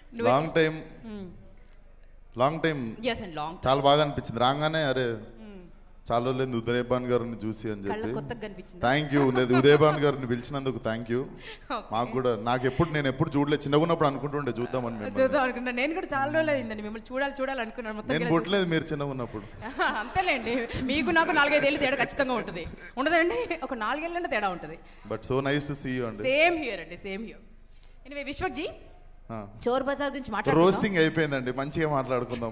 Long time long time yes and long చాలా బాగా అనిపించింది రాగానే అరే చాలా రోజులైంది ఉదయభాన్ గారిని చూసి అని కళ్ళ చెప్పి కొత్తగా కనిపించింది థ్యాంక్ యూ లేదు ఉదయభాన్ గారిని పిలిచినందుకు థ్యాంక్ యూ మాకు కూడా నాకు ఎప్పుడు నేను ఎప్పుడు చూడలేదు చిన్నగా ఉన్నప్పుడు అనుకుంటుండే చూద్దామని మిమ్మల్ని. చూద్దాం అనుకున్నా నేను కూడా చాలా రోజులు అయిందండి మిమ్మల్ని చూడాలి చూడాలి అనుకున్నాను మొత్తం నేను ఇలా పుట్టలేదు మీరు చిన్నగా ఉన్నప్పుడు చూసి- అంతేలేండి మీకు నాకు నాలుగైదేళ్ళు తేడా ఖచ్చితంగా ఉంటుంది ఉండదండి ఒక నాలుగేళ్ళంటే తేడా ఉంటుంది but so nice to see you అండి సేమ్ హియర్ అండి same here anyway Vishwak ji Chor Bazaar గురించి మాట్లాడుకుందాం రోస్టింగ్ అయిపోయిందండి మంచిగా మాట్లాడుకుందాం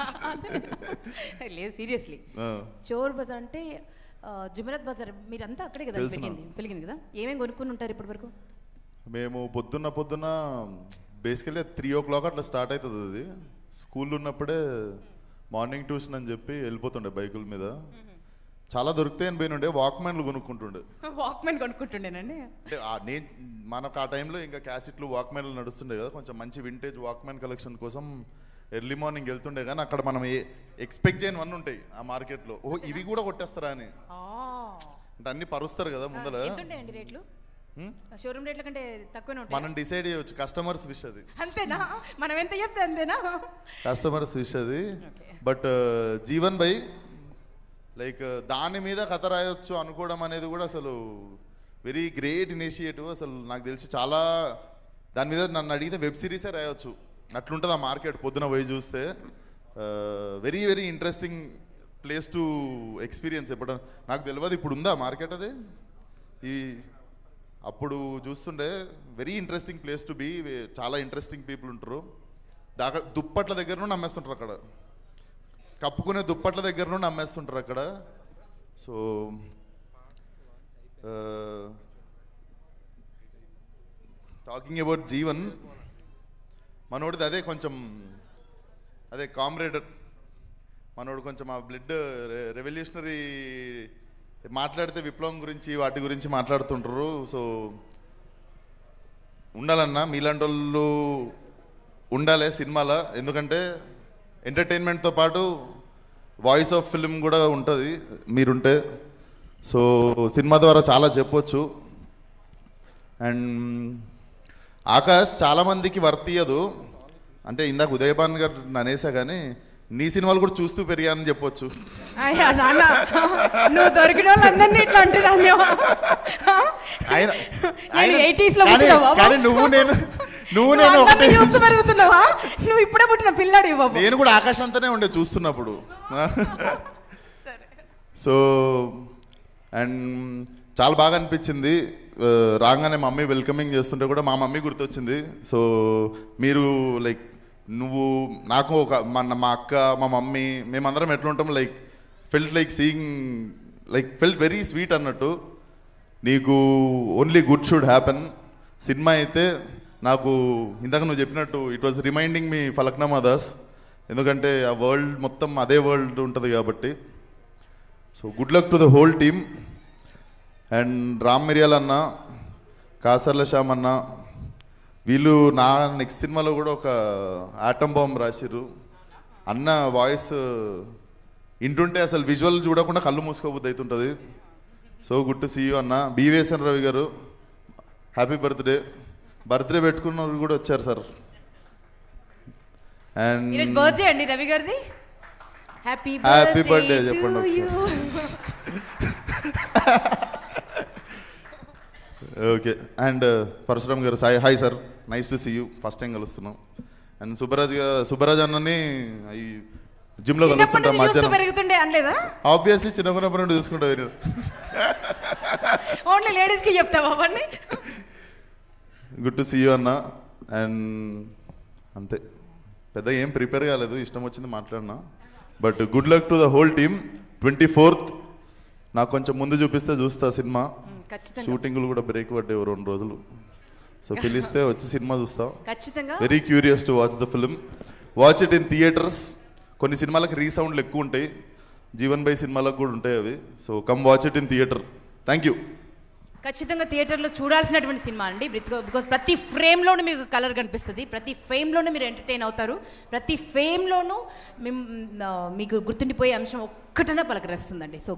లేదు సీరియస్లీ ఆ, చోర్ బజార్ అంటే ఆ, జుమరత్ బజార్ మీరంతా అక్కడే కదా తెలుసు పెరిగింది పెరిగింది కదా ఏమేమి కొనుక్కుని ఉంటారు ఇప్పటి వరకు మేము పొద్దున్న పొద్దున్న బేసికలీ త్రీ ఓ క్లాక్ అట్లా స్టార్ట్ అవుతుంది అది స్కూల్ ఉన్నప్పుడే మార్నింగ్ ట్యూషన్ అని చెప్పి వెళ్ళిపోతుండే బైకుల మీద చాలా దొరుకుతాయని పోయినుండే వాక్మెన్లు కొనుక్కుంటుండే వాక్మెన్ కొనుక్కుంటుండేనండి అంటే ఆ నేను మనకు ఆ టైంలో ఇంకా క్యాసెట్లు వాక్మెన్లు నడుస్తుండే కదా కొంచెం మంచి వింటేజ్ వాక్మెన్ కలెక్షన్ కోసం ఎర్లీ మార్నింగ్ వెళ్తుండే కానీ అక్కడ మనం ఏ ఎక్స్పెక్ట్ చేయనివన్నీ ఉంటాయి ఆ మార్కెట్లో ఓ ఇవి కూడా కొట్టేస్తారా అని అంటే అన్ని పరుస్తారు కదా ముందర ఎంత ఉంటాయండి రేట్లు హ్మ్? షోరూమ్ రేట్ల కంటే తక్కువనే ఉంటాయి మనం డిసైడ్ చేయొచ్చు కస్టమర్స్ విష్ అది అంతేనా మనం ఎంత చెప్తే అంతేనా కస్టమర్స్ విష్ అది Okay. But Jeevan by like దాని మీద కథ రాయొచ్చు అనుకోవడం అనేది కూడా అసలు వెరీ గ్రేట్ ఇనిషియేటివ్ అసలు నాకు తెలిసి చాలా దాని మీద నన్ను అడిగితే వెబ్ సిరీసే రాయొచ్చు అట్లుంటుంది ఆ మార్కెట్ పొద్దున పోయి చూస్తే very very interesting place to experience ఎప్పుడు నాకు తెలియదు ఇప్పుడు ఉందా మార్కెట్ అది ఈ అప్పుడు చూస్తుండే very interesting place to be చాలా ఇంట్రెస్టింగ్ పీపుల్ ఉంటారు దాకా దుప్పట్ల దగ్గర నుండి అమ్మేస్తుంటారు అక్కడ కప్పుకునే దుప్పట్ల దగ్గర నుండి అమ్మేస్తుంటారు అక్కడ సో టాకింగ్ అబౌట్ జీవన్ మనోడిది అదే కొంచెం అదే కామ్రేడ్ మనోడు కొంచెం ఆ బ్లడ్ రెవల్యూషనరీ మాట్లాడితే విప్లవం గురించి వాటి గురించి మాట్లాడుతుంటారు సో ఉండాలన్నా మీలాంటి వాళ్ళు ఉండాలి సినిమాలో ఎందుకంటే ఎంటర్టైన్మెంట్తో పాటు వాయిస్ ఆఫ్ ఫిల్మ్ కూడా ఉంటుంది మీరుంటే సో సినిమా ద్వారా చాలా చెప్పొచ్చు అండ్ ఆకాష్ చాలామందికి వర్తియదు అంటే ఇందాక ఉదయభాన్ గారు అనేసా కానీ నీ సినిమాలు కూడా చూస్తూ పెరిగానని చెప్పొచ్చు అయ్యా నాన్న నువ్వు దొరికిన వాళ్ళందరినీ ఇట్లా అంటున్నాను ఆయన నేను 80s లో కానీ- పుట్టినా బాబా? కానీ నువ్వు నేను నువ్వు నువ్వు నేను అందరినీ ఒకటే చూస్తూ పెరుగుతున్నావా నువ్వు ఇప్పుడే పుట్టిన పిల్లాడు బాబు నేను కూడా ఆకాశంతోనే ఉండే చూస్తున్నప్పుడు సో అండ్ చాలా బాగా అనిపించింది ఆ, రాగానే మమ్మీ వెల్కమింగ్ చేస్తుంటే కూడా మా మమ్మీ గుర్తొచ్చింది సో మీరు లైక్ నువ్వు నాకు ఒక మన మా అక్క మా మమ్మీ మేమందరం ఎట్లుంటాం like felt like seeing like felt very sweet అన్నట్టు నీకు only good should happen cinema అయితే నాకు ఇందాక నువ్వు చెప్పినట్టు it was reminding me Falaknuma Das ఎందుకంటే ఆ వరల్డ్ మొత్తం అదే వరల్డ్ ఉంటుంది కాబట్టి so good luck to the whole team and Ram Miriyala అన్న కాసర్ల శ్యామ్ అన్న వీళ్ళు నా నెక్స్ట్ సినిమాలో కూడా ఒక ఆటం బాంబ్ రాసిర్రు అన్న వాయిస్ వింటుంటే అసలు విజువల్ చూడకుండా కళ్ళు మూసుకోబుద్ది అవుతుంటుంది so good to see you అన్న బీవేసన్ రవి గారు హ్యాపీ బర్త్డే బర్త్డే పెట్టుకున్న వాళ్ళు కూడా వచ్చారు సార్ అండ్ ఈరోజు బర్త్డే అండి రవి గారిది హ్యాపీ Happy birthday చెప్పండి ఒకసారి. Okay and Parasuram garu Sai hi sir nice to see you first time కలుస్తున్నాం అండ్ సుబ్బరాజ్ గా- సుబ్బరాజ్ అన్నని ఈ జిమ్లో చిన్నప్పటి కలుస్తుంటాం నుంచి చూస్తూ మధ్యాహ్నం పెరుగుతుండే అనలేదా ఆబ్వియస్లీ చిన్నకున్నప్పటి నుండి చూసుకుంటా మీరు ఓన్లీ లేడీస్ కి చెప్తావా అవన్నీ గుడ్ టు సీ యూ అన్న అండ్ అంతే పెద్ద ఏం ప్రిపేర్ కాలేదు ఇష్టం వచ్చింది మాట్లాడినా but good luck to the whole team twenty fourth నాకు కొంచెం ముందు చూపిస్తే చూస్తా సినిమా ఖచ్చితంగా షూటింగ్లు కూడా బ్రేక్ పడ్డాయి ఓ రెండు రోజులు సో పిలిస్తే వచ్చి సినిమా చూస్తా ఖచ్చితంగా very curious to watch the film watch it in theatres కొన్ని సినిమాలకు రీసౌండ్లు ఎక్కువ ఉంటాయి జీవన్ బై సినిమాలకు కూడా ఉంటాయి అవి so come watch it in theatre thank you ఖచ్చితంగా థియేటర్లో చూడాల్సినటువంటి సినిమా అండి బికాస్ ప్రతి ఫ్రేమ్లోనూ మీకు కలర్ కనిపిస్తుంది ప్రతి ఫ్రేమ్లోనూ మీరు ఎంటర్టైన్ అవుతారు ప్రతి ఫ్రేమ్లోనూ మీకు గుర్తుండిపోయే అంశం ఒక్కటనే పలకరిస్తుందండి సో